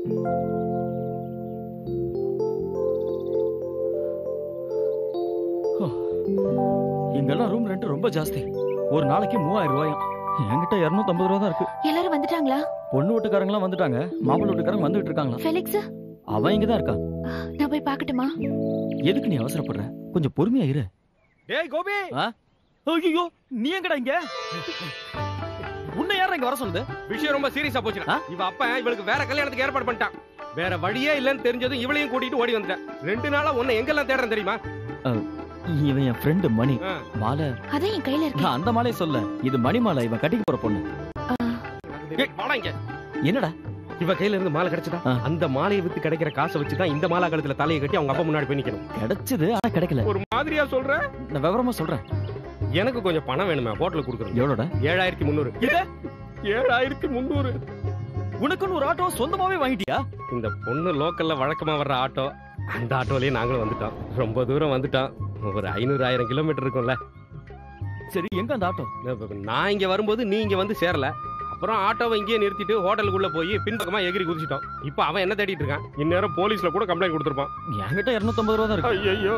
இங்கெல்லாம் room rent ரொம்ப ஜாஸ்தி ஒரு நாளைக்கு மூவாயிரம் ரூபாயும் என்கிட்ட இரநூத்தம்பது ரூபா தான் இருக்கு எல்லாரும் வந்துட்டாங்களா பொண்ணு வீட்டுக்காரங்களாம் வந்துட்டாங்க மாப்பிள்ளை வீட்டுக்காரங்க வந்துட்டு இருக்காங்களா ஃபெலிக்ஸ் அவன் இங்க தான் இருக்கான் நான் போய் பார்க்கட்டுமா எதுக்கு நீ அவசரப்படுற கொஞ்சம் பொறுமையா இரு டேய் கோபி ஐயோ நீ எங்கடா இங்க உன்னை யாரா இங்க வர சொல்லுது விஷயம் ரொம்ப சீரியஸா போச்சுடா இவ அப்ப இவளுக்கு வேற கல்யாணத்துக்கு ஏற்பாடு பண்ணிட்டான் வேற வழியே இல்லைன்னு தெரிஞ்சதும் இவளையும் கூட்டிட்டு ஓடி வந்துட்டேன் ரெண்டு நாளா உன்னை எங்கெல்லாம் தேடுறேன் தெரியுமா இவன் என் ஃப்ரெண்டு மணி ஆ. மாலை அதான் என் கையில இருக்கு நான் அந்த மாலையை சொல்ல இது மணி மாலை இவன் கட்டிக்க போற பொண்ணு ஏய், வாடா இங்க என்னடா இவ கையில இருந்து மாலை கிடைச்சதா ஆ. அந்த மாலையை வித்து கிடைக்கிற காசை வச்சுதான் இந்த மாலா கழுத்துல தலையை கட்டி அவங்க அப்பா முன்னாடி போய் நிக்கணும் கிடைச்சது ஆனா கிடைக்கல ஒரு மாதிரியா சொல்ற நான் விவரமா சொல்றேன் எனக்கு கொஞ்சம் பணம் வேணுமே ஹோட்டலுக்கு கொடுக்குறேன் எவ்வளோட ஏழாயிரத்தி முந்நூறு ஏழாயிரத்தி முந்நூறு உனக்குன்னு ஒரு ஆட்டோ சொந்தமாவே வாங்கிட்டியா இந்த பொண்ணு லோக்கல்ல வழக்கமா வர்ற ஆட்டோ அந்த ஆட்டோலயே நாங்களும் வந்துட்டோம் ரொம்ப தூரம் வந்துட்டோம் ஒரு ஐநூறு ஆயிரம் கிலோமீட்டர் இருக்கும்ல சரி எங்க அந்த ஆட்டோ நான் இங்க வரும்போது நீ இங்க வந்து சேரல அப்புறம் ஆட்டோவை இங்கேயே நிறுத்திட்டு ஹோட்டலுக்குள்ள போய் பின்பக்கமா எகிரி குதிச்சிட்டோம் இப்போ அவன் என்ன தேடிட்டு இருக்கான் இந்நேரம் போலீஸ்ல கூட கம்ப்ளைண்ட் கொடுத்துருப்பான் என்கிட்ட இருநூத்தம்பது ரூபா தான் இருக்கு ஐயோ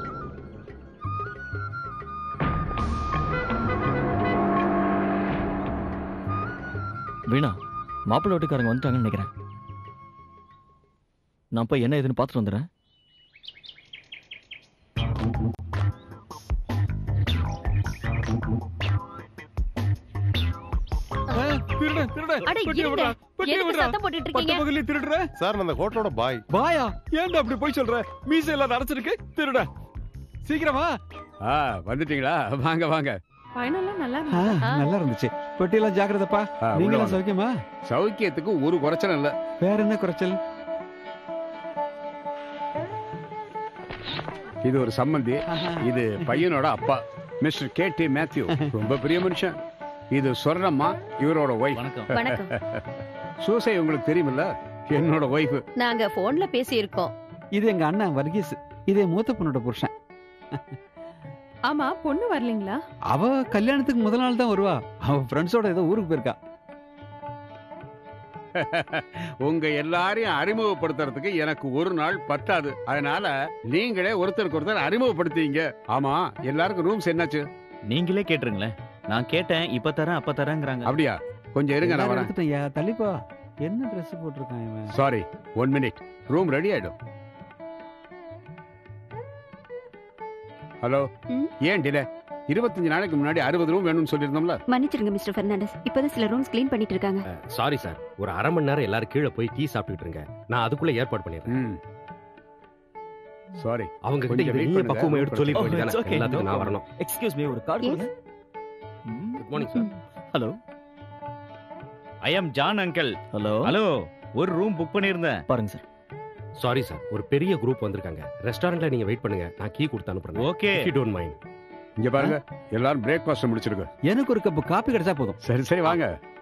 வீணா மாப்பிள்ளை வீட்டுக்காரங்க வந்துட்டாங்கன்னு நினைக்கிறேன் நான் போய் என்ன ஏதுன்னு பார்த்துட்டு வந்துடுறேன் அட இருங்க எதுக்கு சத்தம் போட்டுட்டு இருக்கீங்க சார் நான் அந்த ஹோட்டலோட பாய் பாயா ஏன்டா அப்படி போய் சொல்ற மீசை எல்லாம் நரைச்சிருக்கு திருட சீக்கிரமா ஆ வந்துட்டீங்களா வாங்க வாங்க பயணம்லாம் நல்லா ஆ, இருந்துச்சா? நல்லா இருந்துச்சு பெட்டியெல்லாம் ஜாக்கிரதப்பா ஆ, உள்ள நீங்களும் வாங்க. சௌக்கியமா சௌக்கியத்துக்கு ஒரு குறைச்சலும் இல்ல வேற என்ன குறைச்சல் இது ஒரு சம்மந்தி இது பையனோட அப்பா மிஸ்டர் கே டி மேத்யூ ரொம்ப பெரிய மனுஷன் இது சொர்ணம்மா இவரோட ஒய்ஃப் வணக்கம் வணக்கம் சூசை உங்களுக்கு தெரியுமில்ல என்னோட ஒய்ஃப் நாங்க போன்ல பேசி இருக்கோம் இது எங்க அண்ணன் வர்கீஸ் இது என் மூத்த பொண்ணோட புருஷன் ஆமா பொண்ணு வரலீங்களா அவ கல்யாணத்துக்கு முதல் நாள் தான் வருவா அவ ஃப்ரெண்ட்ஸோட ஏதோ ஊருக்கு போயிருக்கா உங்க எல்லாரையும் அறிமுகப்படுத்துறதுக்கு எனக்கு ஒரு நாள் பத்தாது அதனால நீங்களே ஒருத்தருக்கு ஒருத்தர் அறிமுகப்படுத்தீங்க ஆமா எல்லாருக்கும் ரூம்ஸ் என்னாச்சு நீங்களே கேட்டுருங்களேன் நான் கேட்டேன் இப்ப தரேன் அப்ப தரேங்கிறாங்க அப்படியா கொஞ்சம் இருங்க நான் எல்லாரும் வரேன் எடுத்துட்டேன்யா தள்ளிப்பா என்ன Dress போட்டிருக்கான் இவன் sorry one minute room ready ஆயிடும் ஹலோ ம்? ஏன் டிலே இருபத்தஞ்சு நாளைக்கு முன்னாடி அறுபது ரூம் வேணும்னு சொல்லியிருந்தோம்ல மன்னிச்சிருங்க மிஸ்டர் பெர்னாண்டஸ் இப்போதான் சில ரூம்ஸ் க்ளீன் பண்ணிட்டு இருக்காங்க சாரி சார் ஒரு அரை மணி நேரம் எல்லாரும் கீழே போய் டீ சாப்பிட்டுட்டு இருங்க நான் அதுக்குள்ள ஏற்பாடு பண்ணிடுறேன் ம் சாரி அவங்க கிட்ட கொஞ்சம் இதை wait நீயே பண்ணுங்க. பக்குவமா எடுத்து சொல்லி Oh, it's வேண்டியதானே okay. எல்லாத்துக்கும் No நான் problem. வரணும் எக்ஸ்கியூஸ் மீ ஒரு கார்டு Yes. கொடுங்க good morning sir hello I am John uncle hello hello ஒரு ரூம் புக் பண்ணியிருந்தேன் பாருங்க சார் சாரி சார் ஒரு பெரிய குரூப் வந்திருக்காங்க ரெஸ்டாரண்ட்ல நீங்க வெயிட் பண்ணுங்க நான் கீ கொடுத்து அனுப்புறேன் ஓகே யூ டோன்ட் மைண்ட் இங்க பாருங்க எல்லாரும் பிரேக்ஃபாஸ்ட் முடிச்சிருங்க எனக்கு ஒரு கப் காப்பி கிடைச்சா போதும் சரி சரி வாங்க